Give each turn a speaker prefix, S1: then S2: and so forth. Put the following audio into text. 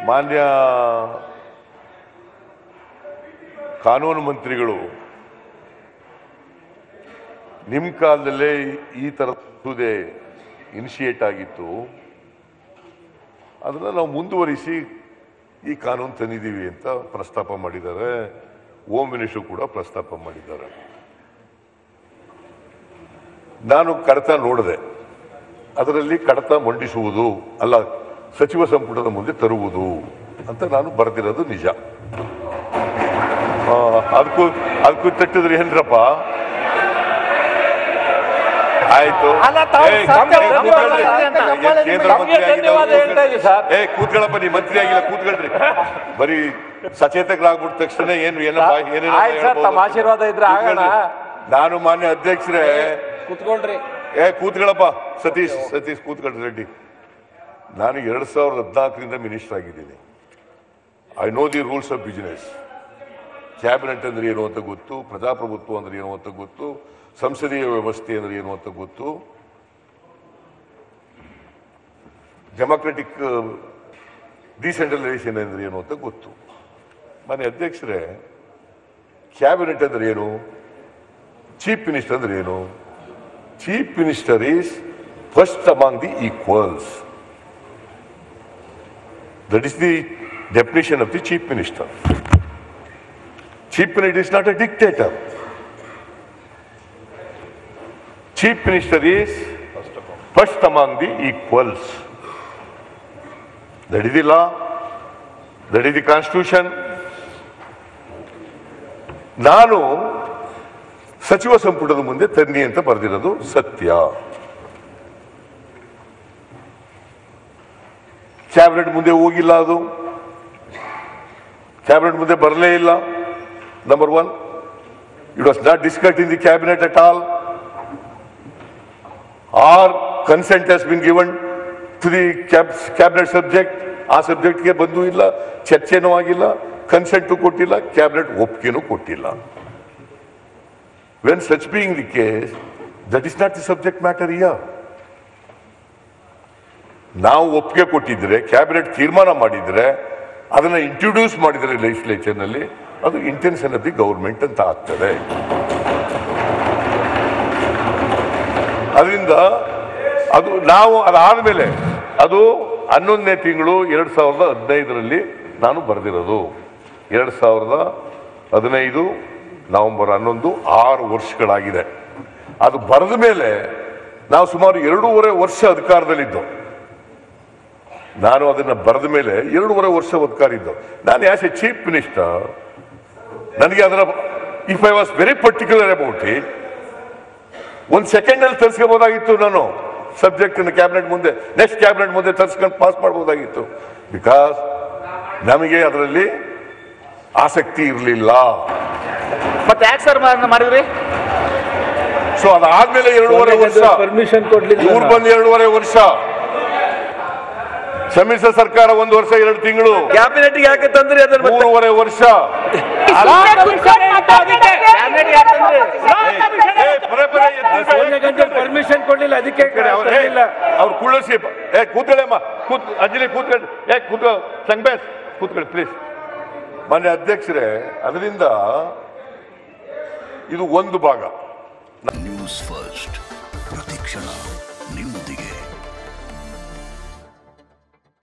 S1: ಮಾನ್ಯ ಕಾನೂನು ಮಂತ್ರಿಗಳು ನಿಮ್ಮ ಕಾಲದಲ್ಲೇ ಈ ಥರ ಮಸೂದೆ ಇನಿಷಿಯೇಟ್ ಆಗಿತ್ತು ಅದನ್ನ ನಾವು ಮುಂದುವರಿಸಿ ಈ ಕಾನೂನು ತಂದಿದ್ದೀವಿ ಅಂತ ಪ್ರಸ್ತಾಪ ಮಾಡಿದ್ದಾರೆ ಹೋಮ್ ಮಿನಿಸ್ಟರ್ ಕೂಡ ಪ್ರಸ್ತಾಪ ಮಾಡಿದ್ದಾರೆ ನಾನು ಕಡತ ನೋಡಿದೆ ಅದರಲ್ಲಿ ಕಡತ ಮಂಡಿಸುವುದು ಅಲ್ಲ ಸಚಿವ ಸಂಪುಟದ ಮುಂದೆ ತರುವುದು ಅಂತ ನಾನು ಬರೆದಿರೋದು ನಿಜ ಆ, ಅದಕ್ಕೂ ಅದಕ್ಕೂ ತಟ್ಟಿದ್ರೆ ಏನ್ರಪ್ಪ ಆಯ್ತು
S2: ಅಲ್ಲ, ತಾವು
S1: ಏಯ್,
S2: ಸತ್ಯ
S1: ಏ,
S2: ಒಪ್ಪಿ
S1: ಕೂತ್ಕೊಳ್ರಿ.
S2: ಅಂತ
S1: ಈಗ ಕೇಂದ್ರ
S2: ನಮ್ಗೆ
S1: ಮಂತ್ರಿ
S2: ಧನ್ಯವಾದ ಹೇಳ್ತಾ ಇದ್ದೀವಿ ಸರ್.
S1: ಏ ಕೂತ್ಕೊಳ್ಳಪ್ಪ ನೀವು ಮಂತ್ರಿ ಆಗಿಲ್ಲ ಕೂತ್ಕೊಳ್ರಿ ಬರೀ ಸಚೇತಕರಾಗ್ಬಿಟ್ಟ ತಕ್ಷಣ ಏನು ಏನೋ ಏನೇನೋ
S2: ಆಯ್ತು ಸರ್, ತಮ್ಮ ಆಶೀರ್ವಾದ ಇದ್ರೆ ಆಗೋಣ.
S1: ನಾನು ಮಾನ್ಯ ಅಧ್ಯಕ್ಷರೇ
S2: ಕುತ್ಕೊಳ್ರಿ
S1: ಏ ಕೂತ್ಕೊಳ್ಳಪ್ಪ ಸತೀಶ್ ಸತೀಶ್ ಕೂತ್ಕೊಳ್ರಿ ರೆಡ್ಡಿ ನಾನು ಎರಡ್ ಸಾವಿರದ ಹದಿನಾಲ್ಕರಿಂದ ಮಿನಿಸ್ಟರ್ ಆಗಿದ್ದೀನಿ I know the rules of business cabinet ಅಂದ್ರೆ ಏನು ಅಂತ ಗೊತ್ತು ಪ್ರಜಾಪ್ರಭುತ್ವ ಅಂದ್ರೆ ಏನು ಅಂತ ಗೊತ್ತು ಸಂಸದೀಯ ವ್ಯವಸ್ಥೆ ಅಂದ್ರೆ ಏನು ಅಂತ ಗೊತ್ತು ಡೆಮಾಕ್ರೆಟಿಕ್ ಡಿಸೆಂಟ್ರಲೈಸೇಷನ್ ಅಂದ್ರೆ ಏನು ಅಂತ ಗೊತ್ತು ಮನೆ ಅಧ್ಯಕ್ಷರೇ ಕ್ಯಾಬಿನೆಟ್ ಅಂದ್ರೆ ಏನು ಚೀಫ್ ಮಿನಿಸ್ಟರ್ ಅಂದ್ರೆ ಏನು chief minister is first among the equals that is the definition of the chief minister chief minister is not a dictator chief minister is first among the equals that is the law that is the constitution ನಾನು ಸಚಿವ ಸಂಪುಟದ ಮುಂದೆ ತನ್ನಿ ಅಂತ ಬರೆದಿರೋದು ಸತ್ಯ cabinet ಮುಂದೆ ಹೋಗಿಲ್ಲ ಅದು ಕ್ಯಾಬಿನೆಟ್ ಮುಂದೆ ಬರಲೇ ಇಲ್ಲ number one it was not discussed in the cabinet at all or consent has been given to the cabinet subject ಆ ಸಬ್ಜೆಕ್ಟ್ಗೆ ಬಂದೂ ಇಲ್ಲ ಚರ್ಚೆನೂ ಆಗಿಲ್ಲ ಕನ್ಸೆಂಟು ಕೊಟ್ಟಿಲ್ಲ ಕ್ಯಾಬಿನೆಟ್ ಒಪ್ಪಿಗೆನೂ ಕೊಟ್ಟಿಲ್ಲ when such being the case, that is not the subject matter here. ನಾವು ಒಪ್ಪಿಗೆ ಕೊಟ್ಟಿದ್ರೆ ಕ್ಯಾಬಿನೆಟ್ ತೀರ್ಮಾನ ಮಾಡಿದ್ರೆ ಅದನ್ನ ಇಂಟ್ರೊಡ್ಯೂಸ್ ಮಾಡಿದ್ರೆ ಲೆಜಿಸ್ಲೇಚರ್ ನಲ್ಲಿ ಅದು ಇಂಟೆನ್ಷನ್ ಆಫ್ ದಿ ಗೌರ್ಮೆಂಟ್ ಅಂತ ಆಗ್ತದೆ ಅದರಿಂದ ಅದು ನಾವು ಅದಾದ್ಮೇಲೆ ಅದು ಹನ್ನೊಂದನೇ ತಿಂಗಳು ಎರಡ್ ಸಾವಿರದ ಹದಿನೈದರಲ್ಲಿ ನಾನು ಬರೆದಿರೋದು ಎರಡ್ ಸಾವಿರದ ಹದಿನೈದು ನವೆಂಬರ್ ಹನ್ನೊಂದು ಆರು ವರ್ಷಗಳಾಗಿದೆ ಅದು ಬರೆದ ಮೇಲೆ ನಾವು ಸುಮಾರು ಎರಡೂವರೆ ವರ್ಷ ಅಧಿಕಾರದಲ್ಲಿದ್ದು ನಾನು ಅದನ್ನ ಬರೆದ ಮೇಲೆ ಎರಡೂವರೆ ವರ್ಷ ಅಧಿಕಾರ ಇದ್ದು ನಾನು ಆಸ್ ಎ ಚೀಫ್ ಮಿನಿಸ್ಟರ್ ನನಗೆ ಅದರ if I was very particular about it ಒಂದು ಸೆಕೆಂಡ್ ಅಲ್ಲಿ ತರಿಸ್ಕೋಬಹುದಾಗಿತ್ತು ನಾನು ಸಬ್ಜೆಕ್ಟ್ ಕ್ಯಾಬಿನೆಟ್ ಮುಂದೆ ನೆಕ್ಸ್ಟ್ ಕ್ಯಾಬಿನೆಟ್ ಮುಂದೆ ತರಿಸ್ಕೊಂಡು ಪಾಸ್ ಮಾಡಬಹುದಾಗಿತ್ತು ಬಿಕಾಸ್ ನಮಗೆ ಅದರಲ್ಲಿ ಆಸಕ್ತಿ ಇರಲಿಲ್ಲ
S2: ಮತ್ತೆ ಯಾಕೆ ಸರ್ ಮಾಡಿದ್ರಿ
S1: ಸೊ ಅದಾದ್ಮೇಲೆ ಎರಡೂವರೆ ವರ್ಷ
S2: ಪರ್ಮಿಷನ್ ಕೊಡ್ಲಿಲ್ಲ
S1: ಇವ್ರು ಬಂದು ಎರಡೂವರೆ ವರ್ಷ ಸಮ್ಮಿಶ್ರ ಸರ್ಕಾರ ಒಂದು ವರ್ಷ ಎರಡು ತಿಂಗಳು
S2: ಕ್ಯಾಬಿನೆಟ್ ಯಾಕೆ ತಂದ್ರಿ ಅದನ್ನ ಮತ್ತೆ?
S1: ಮೂರುವರೆ ವರ್ಷ ಏ, ಪರೇ ಪರೇ ಎದ್ದು
S2: ಸೋನಿಯಾ ಗಾಂಧಿ ಪರ್ಮಿಷನ್ ಕೊಡ್ಲಿಲ್ಲ ಅದಕ್ಕೆ
S1: ಅವ್ರು ಏ, ಅವ್ರು ಕುಳ್ಳಸಿ ಏ ಕೂತ್ಕೊಳ್ಳಮ್ಮ ಕೂತ್ ಅಂಜಲಿ ಕೂತ್ಕೊಳ್ಳಿ ಏ ಕೂತ್ಕೊ ಸಂಗಬೇಸ್ ಕೂತ್ಕೊಳ್ಳಿ ಪ್ಲೀಸ್ ಮಾನ್ಯ ಅಧ್ಯಕ್ಷರೇ ಅದರಿಂದ ಇದು ಒಂದು ಭಾಗ